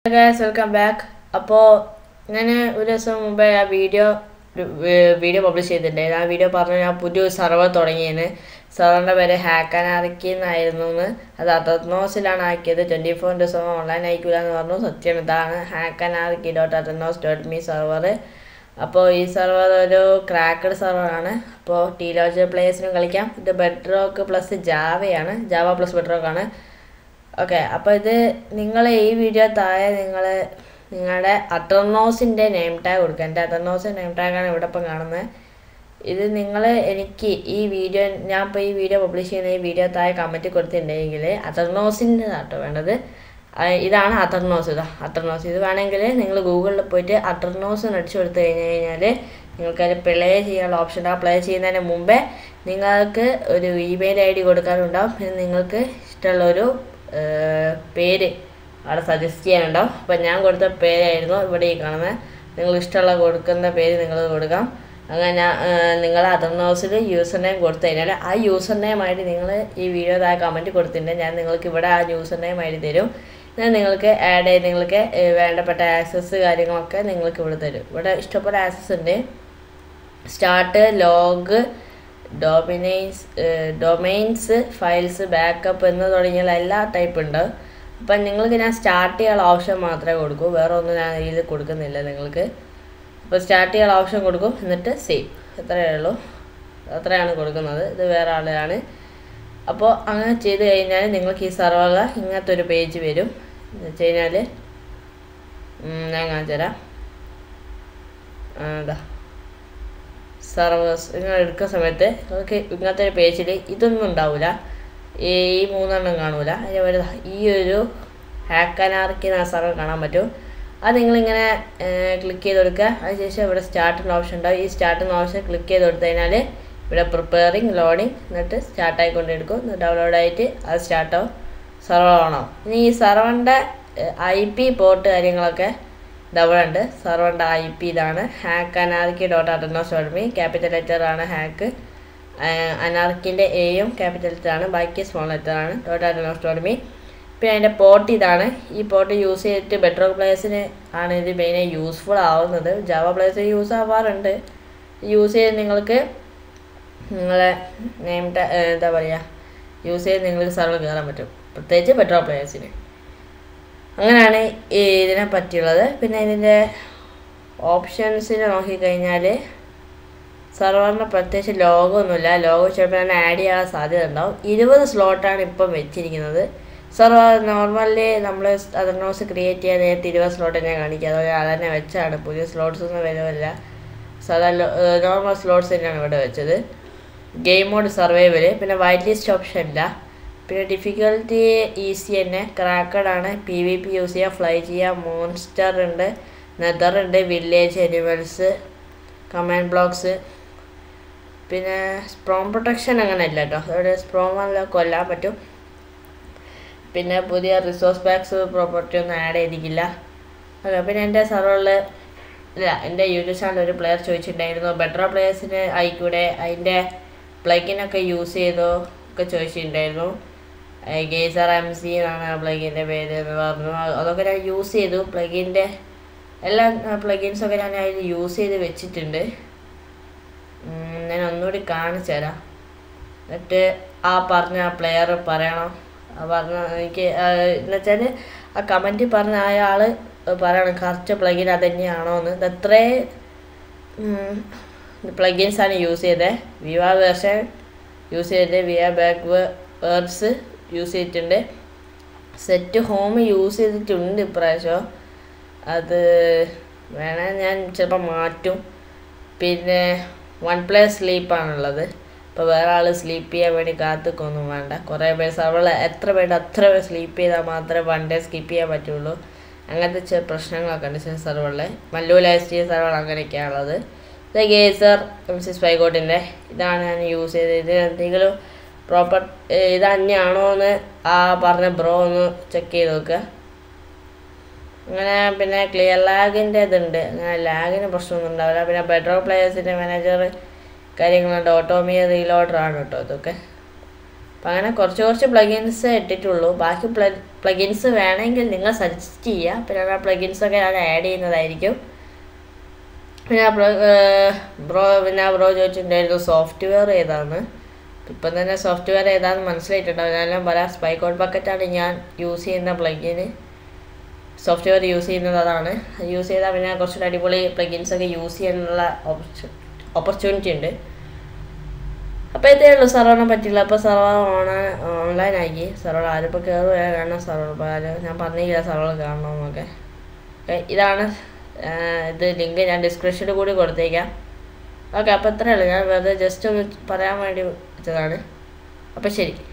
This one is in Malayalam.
ഗായ്സ് വെൽക്കം ബാക്ക് അപ്പോൾ ഞാൻ ഒരു ദിവസം മുമ്പേ ആ വീഡിയോ വീഡിയോ പബ്ലിഷ് ചെയ്തിട്ടുണ്ടായിരുന്നു ആ വീഡിയോ പറഞ്ഞു ഞാൻ പുതിയ സെർവർ തുടങ്ങിയെന്ന് സെർവറിൻ്റെ പേര് ഹാക്കാനാർക്കി എന്നായിരുന്നു എന്ന് അത് അത്തനോസിലാണ് ആക്കിയത് twenty four into seven online അയക്കില്ല എന്ന് പറഞ്ഞു സത്യം ഇതാണ് hack anarchy dot Aternos dot me server അപ്പോൾ ഈ സെർവർ ഒരു ക്രാക്കഡ് സെർവറാണ് അപ്പോൾ ടീലോജ് പ്ലേയേഴ്സിനും കളിക്കാം ഇത് ബെഡ്റോക്ക് പ്ലസ് ജാവയാണ് ജാവ പ്ലസ് ബെഡ്റോക്ക് ആണ് ഓക്കെ അപ്പോൾ ഇത് നിങ്ങൾ ഈ വീഡിയോ താഴെ നിങ്ങൾ നിങ്ങളുടെ അട്ടർനോസിൻ്റെ നെയിം ടാഗ് കൊടുക്കുക എൻ്റെ അട്ടർനോസിൻ്റെ നെയിം ടാഗാണ് ഇവിടെ ഇപ്പം കാണുന്നത് ഇത് നിങ്ങൾ എനിക്ക് ഈ വീഡിയോ ഞാൻ ഇപ്പോൾ ഈ വീഡിയോ പബ്ലിഷ് ചെയ്യുന്ന ഈ വീഡിയോ താഴെ കമൻറ്റ് കൊടുത്തിട്ടുണ്ടെങ്കിൽ അട്ടർനോസിൻ്റെ കേട്ടോ വേണ്ടത് ആ, ഇതാണ് അട്ടർനോസ് ഇതാ അട്ടർനോസ് ഇത് വേണമെങ്കിൽ നിങ്ങൾ ഗൂഗിളിൽ പോയിട്ട് അട്ടർനോസ് എന്ന് അടിച്ചു കൊടുത്തു കഴിഞ്ഞ് കഴിഞ്ഞാൽ നിങ്ങൾക്കത് പ്ലേ ചെയ്യാനുള്ള ഓപ്ഷൻ ഉണ്ടാവും പ്ലേ ചെയ്യുന്നതിന് മുമ്പേ നിങ്ങൾക്ക് ഒരു ഇമെയിൽ ഐ ഡി കൊടുക്കാനുണ്ടാവും പിന്നെ നിങ്ങൾക്ക് ഇഷ്ടമുള്ളൊരു ഏർ, പേര് അവിടെ സജസ്റ്റ് ചെയ്യാനുണ്ടാവും അപ്പം ഞാൻ കൊടുത്ത പേരായിരുന്നു ഇവിടെ ഈ കാണുന്നത് നിങ്ങൾ ഇഷ്ടമുള്ള കൊടുക്കുന്ന പേര് നിങ്ങൾ കൊടുക്കാം അങ്ങനെ നിങ്ങൾ അതർ നോസിൽ യൂസർ നെയിം കൊടുത്തു കഴിഞ്ഞാൽ ആ യൂസർ നെയിം ആയിട്ട് നിങ്ങൾ ഈ വീഡിയോ താഴെ കമൻറ്റ് കൊടുത്തിട്ടുണ്ടെങ്കിൽ ഞാൻ നിങ്ങൾക്ക് ഇവിടെ ആ യൂസർ നെയിം ആയിട്ട് തരും ഞാൻ നിങ്ങൾക്ക് ആഡ് ചെയ്ത് നിങ്ങൾക്ക് ഏർ, വേണ്ടപ്പെട്ട ആക്സസ് കാര്യങ്ങളൊക്കെ നിങ്ങൾക്ക് ഇവിടെ തരും ഇവിടെ ഇഷ്ടംപോലെ ആക്സസ് ഉണ്ട് start log domains domains files backup എന്ന് തുടങ്ങിയ എല്ലാ ടൈപ്പ് ഉണ്ട് അപ്പം നിങ്ങൾക്ക് ഞാൻ സ്റ്റാർട്ട് ചെയ്യാനുള്ള ഓപ്ഷൻ മാത്രമേ കൊടുക്കൂ വേറെ ഒന്നും ഞാൻ ഇതിൽ കൊടുക്കുന്നില്ല നിങ്ങൾക്ക് അപ്പോൾ സ്റ്റാർട്ട് ചെയ്യാനുള്ള ഓപ്ഷൻ കൊടുക്കും എന്നിട്ട് സേവ് എത്രയേ ഉള്ളൂ അത്രയാണ് കൊടുക്കുന്നത് ഇത് വേറെ ആളാണ് അപ്പോൾ അങ്ങനെ ചെയ്ത് കഴിഞ്ഞാൽ നിങ്ങൾക്ക് ഈ സർവക ഇങ്ങനത്തെ ഒരു പേജ് വരും എന്ന് വെച്ച് കഴിഞ്ഞാൽ ഞാൻ കാണിച്ചു തരാം ആ, ഇതാ സർവേഴ്സ് നിങ്ങൾ എടുക്കുന്ന സമയത്ത് നിങ്ങൾക്ക് ഇങ്ങനത്തെ ഒരു പേജിൽ ഇതൊന്നും ഉണ്ടാവില്ല ഈ ഈ മൂന്നെണ്ണം കാണൂല അതേപോലെ ദാ ഈ ഒരു ഹാക്കനാർക്കി എന്ന സർവർ കാണാൻ പറ്റും അത് നിങ്ങളിങ്ങനെ ക്ലിക്ക് ചെയ്ത് കൊടുക്കുക അതിനുശേഷം ഇവിടെ സ്റ്റാർട്ടിൻ്റെ ഓപ്ഷൻ ഉണ്ടാവും ഈ സ്റ്റാർട്ടിൻ്റെ ഓപ്ഷൻ ക്ലിക്ക് ചെയ്ത് കൊടുത്തു കഴിഞ്ഞാൽ ഇവിടെ പ്രിപ്പയറിങ് ലോഡിങ് എന്നിട്ട് സ്റ്റാർട്ടായി കൊണ്ടെടുക്കും ഡൗൺലോഡ് ആയിട്ട് അത് സ്റ്റാർട്ടാവും സർവർ ഓണാവും ഇനി ഈ സർവറിൻ്റെ ഐ പി പോർട്ട് കാര്യങ്ങളൊക്കെ ഡബിൾ ഉണ്ട് സർവറിൻ്റെ ഐ പി ഇതാണ് hack anarchy dot Aternos dot me capital letter ആണ് ഹാക്ക് അനാർക്കിൻ്റെ എയും ക്യാപിറ്റൽ ലെറ്റർ ആണ് ബാക്കി സ്മോൾ ലെറ്റർ ആണ് ഡോട്ട് അറ്റനോസ് ഡോട്ട് മീ പിന്നെ അതിൻ്റെ പോർട്ട് ഇതാണ് ഈ പോർട്ട് യൂസ് ചെയ്തിട്ട് ബെറ്റർ പ്ലേയേഴ്സിന് ആണ് ഇത് മെയിനായി യൂസ്ഫുൾ ആവുന്നത് ജാവ പ്ലേയേഴ്സിന് യൂസ് ആവാറുണ്ട് യൂസ് ചെയ്ത് നിങ്ങൾക്ക് നിങ്ങളെ നെയിം എന്താ പറയുക യൂസ് ചെയ്ത് നിങ്ങൾക്ക് സർവർ കയറാൻ പറ്റും പ്രത്യേകിച്ച് ബെറ്റർ പ്ലേയേഴ്സിന് അങ്ങനെയാണ് ഈ ഇതിനെ പറ്റിയുള്ളത് പിന്നെ ഇതിൻ്റെ ഓപ്ഷൻസിന് നോക്കിക്കഴിഞ്ഞാൽ സർവറിന് പ്രത്യേകിച്ച് ലോഗോ ഒന്നുമില്ല ലോഗോ ചിലപ്പോൾ ഞാൻ ആഡ് ചെയ്യാൻ സാധ്യത ഉണ്ടാവും ഇരുപത് സ്ലോട്ടാണ് ഇപ്പം വെച്ചിരിക്കുന്നത് സർവർ നോർമലി നമ്മൾ അതർനോസ് ക്രിയേറ്റ് ചെയ്യാൻ നേരത്തെ ഇരുപത് സ്ലോട്ട് തന്നെ കാണിക്കുക അതുപോലെ അതന്നെ വെച്ചാണ് പുതിയ സ്ലോട്ട്സ് ഒന്നും വരുന്നില്ല സാധാരണ നോർമൽ സ്ലോട്ട്സ് തന്നെയാണ് ഇവിടെ വെച്ചത് ഗെയിം മോഡ് സർവൈവൽ പിന്നെ വൈറ്റ് ലിസ്റ്റ് ഓപ്ഷൻ ഇല്ല പിന്നെ ഡിഫിക്കൽട്ടി ഈസി തന്നെ ക്രാക്കഡ് ആണ് പി വി പി യൂസ് ചെയ്യുക ഫ്ലൈ ചെയ്യുക മോൺസ്റ്റർ ഉണ്ട് നെതർ ഉണ്ട് വില്ലേജ് അനിമൽസ് കമാൻഡ് ബ്ലോക്സ് പിന്നെ സ്പ്രോം പ്രൊട്ടക്ഷൻ അങ്ങനെ ഇല്ല കേട്ടോ അതോടെ സ്പ്രോം എല്ലാം കൊല്ലാൻ പറ്റും പിന്നെ പുതിയ റിസോഴ്സ് പാക്സ് പ്രോപ്പർട്ടി ഒന്നും ആഡ് ചെയ്തിട്ടില്ല ഓക്കെ പിന്നെ എൻ്റെ സർവറിൽ ഇല്ല എൻ്റെ യൂട്യൂബ് ചാനൽ ഒരു പ്ലെയർ ചോദിച്ചിട്ടുണ്ടായിരുന്നു ബെറ്റർ പ്ലെയേഴ്സിന് ആയിക്കൂടെ അതിൻ്റെ പ്ലഗിനൊക്കെ യൂസ് ചെയ്തോ ഒക്കെ ചോദിച്ചിട്ടുണ്ടായിരുന്നു ഗേസർ എം സി എന്നാണ് ആ പ്ലഗിൻ്റെ പേര് എന്ന് പറഞ്ഞു അതൊക്കെ ഞാൻ യൂസ് ചെയ്തു പ്ലഗിൻ്റെ എല്ലാ പ്ലഗിൻസൊക്കെ ഞാൻ അതിൽ യൂസ് ചെയ്ത് വെച്ചിട്ടുണ്ട് ഉം, ഞാൻ ഒന്നുകൂടി കാണിച്ചു തരാം എന്നിട്ട് ആ പറഞ്ഞ ആ പ്ലെയർ പറയണം ആ പറഞ്ഞ എനിക്ക് എന്ന് വെച്ചാൽ ആ കമൻറ്റ് പറഞ്ഞ അയാൾ പറയണം കറക്റ്റ് പ്ലഗിൻ അത് തന്നെയാണോ എന്ന് ഇത് എത്രേ പ്ലഗിൻസാണ് യൂസ് ചെയ്തത് വിവ വേർഷൻ യൂസ് ചെയ്തിട്ട് വിവ ബാക്ക് വേർഡ്സ് യൂസ് ചെയ്തിട്ടുണ്ട് സെറ്റ് ഹോം യൂസ് ചെയ്തിട്ടുണ്ട് ഇപ്രാവശ്യം അത് വേണേൽ ഞാൻ ചിലപ്പോൾ മാറ്റും പിന്നെ വൺ പ്ലേ സ്ലീപ്പാണുള്ളത് ഇപ്പോൾ വേറെ ആൾ സ്ലീപ്പ് ചെയ്യാൻ വേണ്ടി കാത്തുക്കൊന്നും വേണ്ട കുറേ പേര് സർവറിൽ എത്ര പേര് അത്ര പേര് സ്ലീപ്പ് ചെയ്താൽ മാത്രമേ വൺ ഡേ സ്കിപ്പ് ചെയ്യാൻ പറ്റുള്ളൂ അങ്ങനത്തെ ചില പ്രശ്നങ്ങളൊക്കെ ഉണ്ട് ചില സർവറിൽ മല്ലു ലൈഫ് സ്റ്റീൽ സർവർ അങ്ങനെയൊക്കെയാണുള്ളത് ഇത് ഗേസർ എം സി സ്പൈഗോട്ടിൻ്റെ ഇതാണ് ഞാൻ യൂസ് ചെയ്തത് ഇത് എന്തെങ്കിലും പ്രോപ്പർ ഇത് തന്നെയാണോ എന്ന് ആ പറഞ്ഞ ബ്രോ ഒന്ന് ചെക്ക് ചെയ്ത് നോക്കുക അങ്ങനെ പിന്നെ ക്ലിയർ ലാഗിൻ്റെ ഇതുണ്ട് അങ്ങനെ ലാഗിന് പ്രശ്നമൊന്നും ഉണ്ടാവില്ല പിന്നെ ബെറ്റർ പ്ലേയേഴ്സിൻ്റെ മാനേജർ കാര്യങ്ങളുണ്ട് ഓട്ടോമിയ റീലോഡർ ആണ് കേട്ടോ ഇതൊക്കെ അപ്പം അങ്ങനെ കുറച്ച് കുറച്ച് പ്ലഗിൻസ് ഇട്ടിട്ടുള്ളൂ ബാക്കി പ്ലഗിൻസ് വേണമെങ്കിൽ നിങ്ങൾ സജസ്റ്റ് ചെയ്യുക പിന്നെ ആ പ്ലഗിൻസൊക്കെ ഞാൻ ആഡ് ചെയ്യുന്നതായിരിക്കും പിന്നെ ബ്രോ പിന്നെ ബ്രോ ചോദിച്ചിട്ടുണ്ടായിരുന്നു സോഫ്റ്റ്വെയർ ഏതാണ് ഇപ്പം തന്നെ സോഫ്റ്റ്വെയർ ഏതാണെന്ന് മനസ്സിലായിട്ടുണ്ടാവും ഞാൻ പറയാം സ്പൈക്കോട്ട് ബക്കറ്റാണ് ഞാൻ യൂസ് ചെയ്യുന്ന പ്ലഗിന് സോഫ്റ്റ്വെയർ യൂസ് ചെയ്യുന്നത് അതാണ് യൂസ് ചെയ്താൽ പിന്നെ കുറച്ചുകൂടി അടിപൊളി പ്ലഗിൻസ് ഒക്കെ യൂസ് ചെയ്യാനുള്ള ഓപ്പർച്യൂണിറ്റി ഉണ്ട് അപ്പോൾ ഇതേ ഉള്ളൂ സർവറിനെ പറ്റില്ല അപ്പോൾ സർവർ ഓൺ ഓൺലൈൻ ആക്കി സർവർ ആരിപ്പോൾ കയറുക കാണാൻ സർവർ ഞാൻ പറഞ്ഞില്ല സർവർ കാണണമെന്നൊക്കെ ഇതാണ് ഇത് ലിങ്ക് ഞാൻ ഡിസ്ക്രിപ്ഷനിൽ കൂടി കൊടുത്തേക്കാം ഓക്കെ അപ്പോൾ ഇത്രയേ ഉള്ളൂ ഞാൻ വെറുതെ ജസ്റ്റ് ഒന്ന് പറയാൻ വേണ്ടി വെച്ചതാണ് അപ്പോൾ ശരി